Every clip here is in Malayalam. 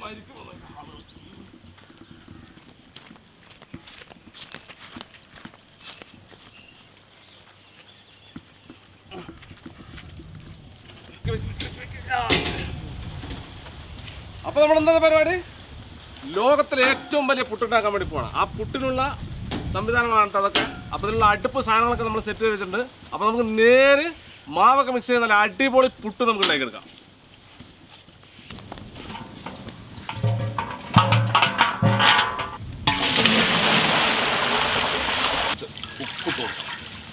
അപ്പൊ നമ്മൾ എന്താ പരിപാടി ലോകത്തിലെ ഏറ്റവും വലിയ പുട്ടുണ്ടാക്കാൻ വേണ്ടി പോകണം ആ പുട്ടിനുള്ള സംവിധാനങ്ങളാണ് ട്ടോ അതൊക്കെ അപ്പൊ ഇതിനുള്ള അടുപ്പ് സാധനങ്ങളൊക്കെ നമ്മൾ സെറ്റ് ചെയ്ത് വെച്ചിട്ടുണ്ട് അപ്പൊ നമുക്ക് നേര് മാവൊക്കെ മിക്സ് ചെയ്ത് നല്ല അടിപൊളി പുട്ട് നമുക്ക് ഉണ്ടാക്കിയെടുക്കാം ഉപ്പ് ഇട്ട് കൊടുക്കാം.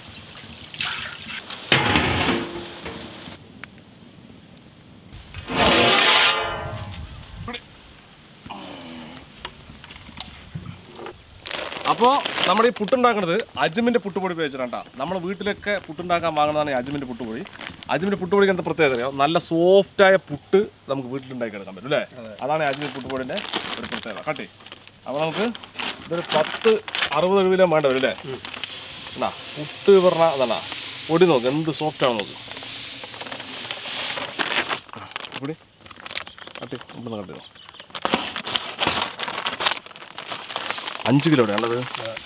അപ്പോൾ നമ്മുടെ ഈ പുട്ടുണ്ടാക്കുന്നത് അജ്മിൻ്റെ പുട്ടുപൊടി ഉപയോഗിച്ചിട്ടാണ് കേട്ടോ നമ്മുടെ വീട്ടിലൊക്കെ പുട്ടുണ്ടാക്കാൻ വാങ്ങുന്നതാണ് ഈ അജ്മിൻ്റെ പുട്ടുപൊടി അജ്മിൻ്റെ പുട്ടുപൊടിക്ക് എന്താ പ്രത്യേകത അറിയോ നല്ല സോഫ്റ്റായ പുട്ട് നമുക്ക് വീട്ടിലുണ്ടാക്കി എടുക്കാൻ പറ്റും അല്ലേ അതാണ് ഈ അജ്മി പുട്ടുപൊടിൻ്റെ ഒരു പ്രത്യേകത കട്ടി അപ്പോൾ നമുക്ക് ഇതൊരു പത്ത് അറുപത് കിലോ വേണ്ട വരും അല്ലേ എന്നാ പുട്ട് പറഞ്ഞാൽ അതാണ് പൊടി നോക്ക് എന്ത് സോഫ്റ്റ് ആണ് നോക്ക് പൊടി കട്ടി ഇവിടുന്ന് കട്ടി അഞ്ച് കിലോ ഉള്ളത്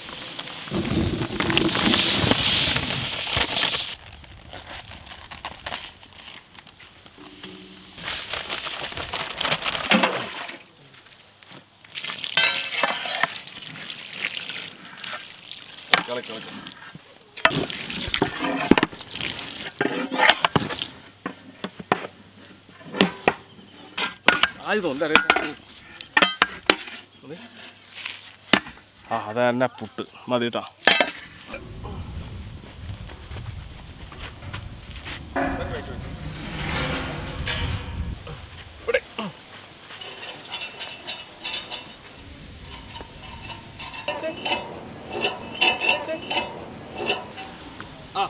കളി കളി ആയതോ അല്ലേ ആ അത് തന്നെ പുട്ട് മതി കേട്ടോ ആ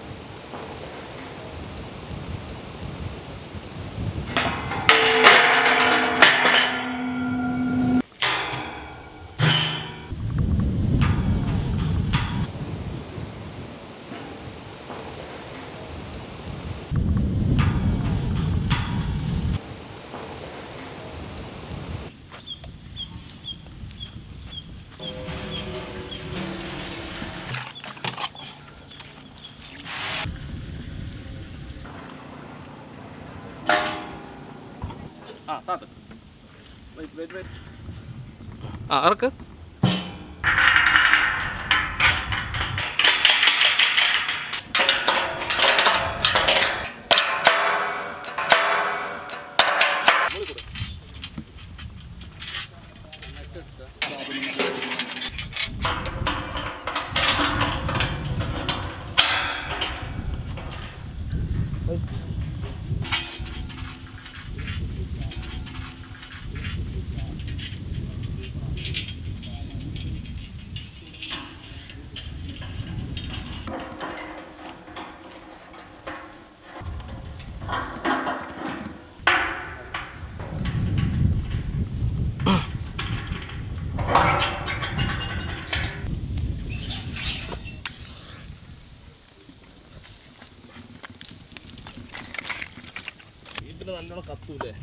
ആ താത്ത് വെയിറ്റ് വെയിറ്റ് വെയിറ്റ് ആ ഇറക്ക് വീട്ടിൽ നല്ലോണം കത്തൂലേ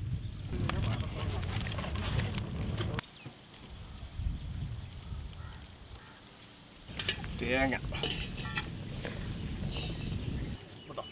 തേങ്ങ കേട്ടോ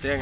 തേങ്ങ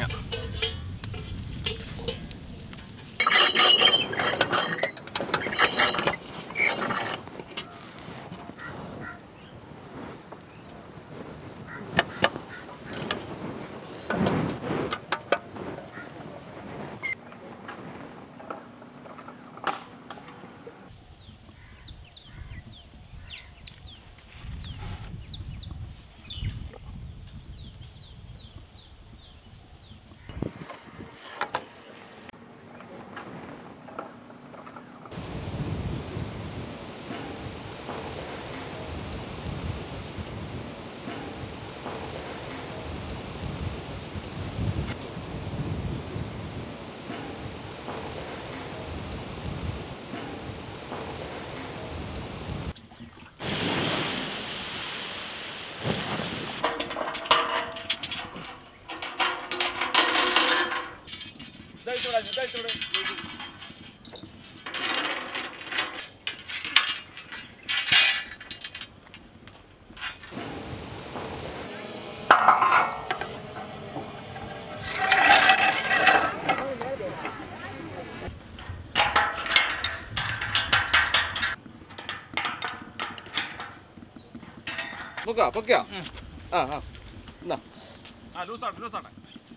പൊക്കാ പൊക്കാ ആ ആ എന്നാ ആ ലൂസാട്ടെ ലൂസാട്ടെ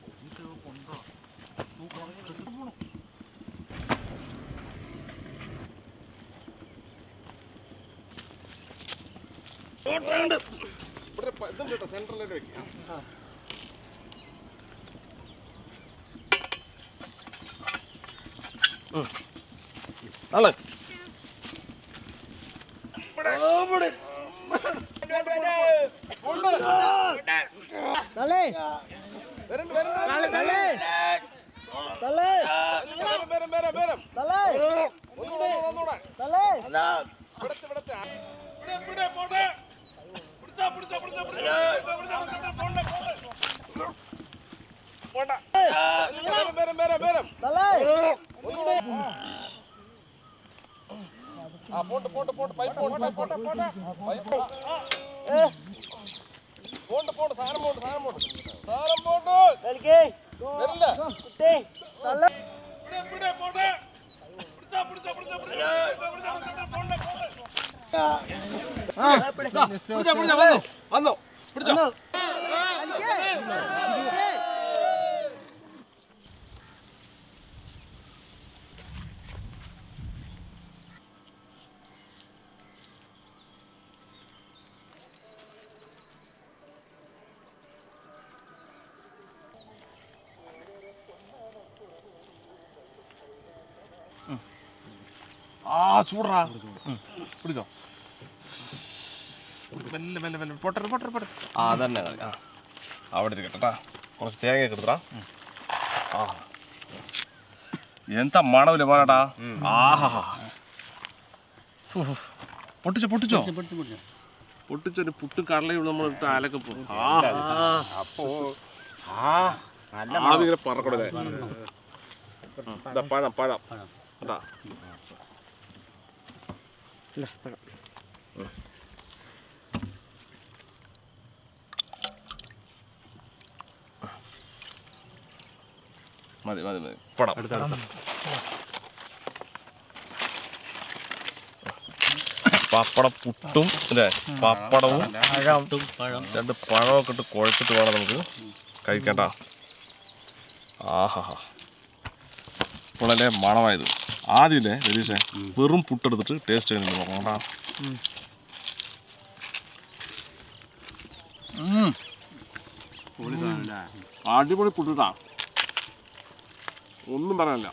ഇവിടെ പ- ഇതുണ്ട് കേട്ടോ സെൻട്രലിലേക്ക് വെക്കാം നാളെ വരണ്ട് വരണ്ട് വരം വരം വരം വരം ഒന്നുകൂടെ ഒന്നുകൂടെ ഇവിടത്തെ ഇവിടത്തെ ഇവിടെ ഇവിടെ പോട്ടെ പിടിച്ചാ പിടിച്ചാ പിടിച്ചാ പിടിച്ചാ പിടിച്ചാ പിടിച്ചാ പോണ്ട പോണ്ട വരം വരം വരം വരം ഒന്നുകൂടെ ആ പോട്ട് പോട്ട് പോട്ട് പൈപ്പ് പോട്ട് പൈപ്പ് പോട്ടെ പോട്ടെ പൈപ്പ് പോണ്ട് പോണ്ട് സാധനം പോണ്ട് സാധനം പോണ്ട് സാധനം പോണ്ട് വരില്ല ഇവിടെ ഇവിടെ പോട്ടെ പിടിച്ചാ പിടിച്ചാ പിടിച്ചാ പിടിച്ചാ പിടിച്ചാ പിടിച്ചാ പോണ്ട പോണ്ട പിടിച്ചാ പിടിച്ചാ വന്നോ വന്നോ പിടിച്ചോ ആ ചൂടറാ പിടിച്ചോ മെല്ലെ മെല്ലെ മെല്ലെ പൊട്ടർ പൊട്ടർ പൊട്ടർ ആ അതന്നെ കളി ആ അവിടെ ഇരിക്കട്ടെ ട്ടാ. കുറച്ച് തേങ്ങ എടുത്തടാ ആ എന്താ മണവില്ല മോനടാ ആഹാ ഫു, ഫു. പൊട്ടിച്ചോ പൊട്ടിച്ചോ പൊട്ടിച്ചൊരു പുട്ടും കടലയും നമ്മൾ ഇട്ട് അലക്കെ പോകും ആദ്യം ഇങ്ങനെ പറക്കടല്ലേ പഴം പഴം അതാ മതി മതി മതി പടം പപ്പടം പുട്ടും അല്ലേ പപ്പടവും രണ്ട് പഴമൊക്കെ ഇട്ട് കുഴച്ചിട്ട് വേണം നമുക്ക് കഴിക്കണ്ട ആഹാ ഇപ്പോഴല്ലേ മണമായത് ആദ്യമില്ലേ രതീഷേ വെറും പുട്ടെടുത്തിട്ട് ടേസ്റ്റ് ചെയ്യുന്നുണ്ട് നോക്കണ്ടാ അടിപൊളി പുട്ടിട്ടാ ഒന്നും പറയാനില്ല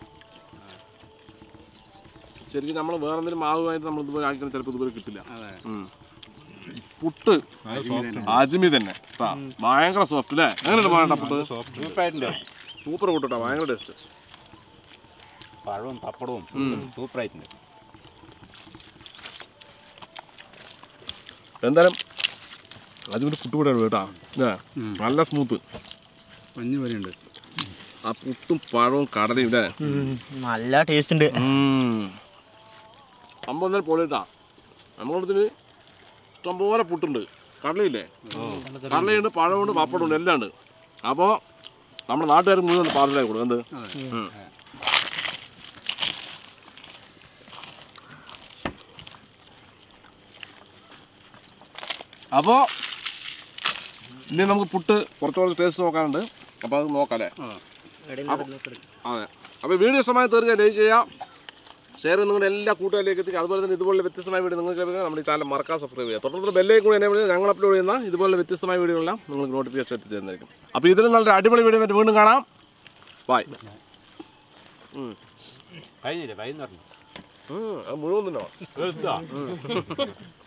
ശരിക്കും നമ്മൾ വേറെ എന്തെങ്കിലും മാവുമായിട്ട് നമ്മൾ ഇതുപോലെ ആക്കിയാൽ ചിലപ്പോൾ ഇതുപോലെ കിട്ടില്ല ഉം. പുട്ട് അജ്മി തന്നെ ട്ടാ. ഭയങ്കര സോഫ്റ്റ് അല്ലേ എങ്ങനെയുണ്ട് വേണ്ട പുട്ട് സൂപ്പർ പുട്ടാ ഭയങ്കര ടേസ്റ്റ് പഴവും പപ്പടവും സൂപ്പറായിട്ടുണ്ട് എന്തായാലും അജ്മിന്റെ പുട്ട് കൂടെയാണ് കേട്ടാ ഇല്ലേ? നല്ല സ്മൂത്ത് മഞ്ഞ് വരെയുണ്ട് ആ പുട്ടും പഴവും കടലയും ഇല്ലേ നല്ല ടേസ്റ്റ് ഉണ്ട് സംഭവം എന്തായാലും പൊളിട്ടാ നമ്മളിടത്തിൽ ഇഷ്ടംപോലെ പുട്ടുണ്ട് കടലയില്ലേ കടലയുണ്ട് പഴമുണ്ട് പപ്പടമുണ്ട് എല്ലാം ഉണ്ട് അപ്പോൾ നമ്മുടെ നാട്ടുകാർ മുഴുവൻ പാർസലായി കൊടുക്കും എന്ത് ഉം. അപ്പോൾ ഇനി നമുക്ക് പുട്ട് കുറച്ചുകൂടി ടേസ്റ്റ് നോക്കാനുണ്ട് അപ്പോൾ അത് നോക്കാം അല്ലേ അതെ അപ്പോൾ വീഡിയോ ഇഷ്ടമായി തീർച്ചയായും ലൈക്ക് ചെയ്യാം ഷെയർ നിങ്ങളുടെ എല്ലാ കൂട്ടുകാരിലേക്ക് എത്തിക്കുക അതുപോലെ തന്നെ ഇതുപോലെ വ്യത്യസ്തമായ വീഡിയോ നിങ്ങൾക്ക് ലഭിക്കാൻ നമ്മുടെ ഈ ചാനൽ മറക്കാൻ സബ്സ്ക്രൈബ് ചെയ്യുക തുടർന്ന് ബെല്ലേ കൂടി എന്നെ വിളിച്ച് ഞങ്ങൾ അപ്ലോഡ് ചെയ്യുന്ന ഇതുപോലെ വ്യത്യസ്തമായ വീഡിയോകളെല്ലാം നിങ്ങൾക്ക് നോട്ടിഫിക്കേഷൻ എത്തിച്ചേർന്നായിരിക്കും അപ്പോൾ ഇതിലും നല്ലൊരു അടിപൊളി വീഡിയോ ആയിട്ട് വീണ്ടും കാണാം ബൈ കഴിഞ്ഞില്ലേ കഴിഞ്ഞു പറഞ്ഞു അത് മുഴുവൻ തിന്നോ എടുത്തോ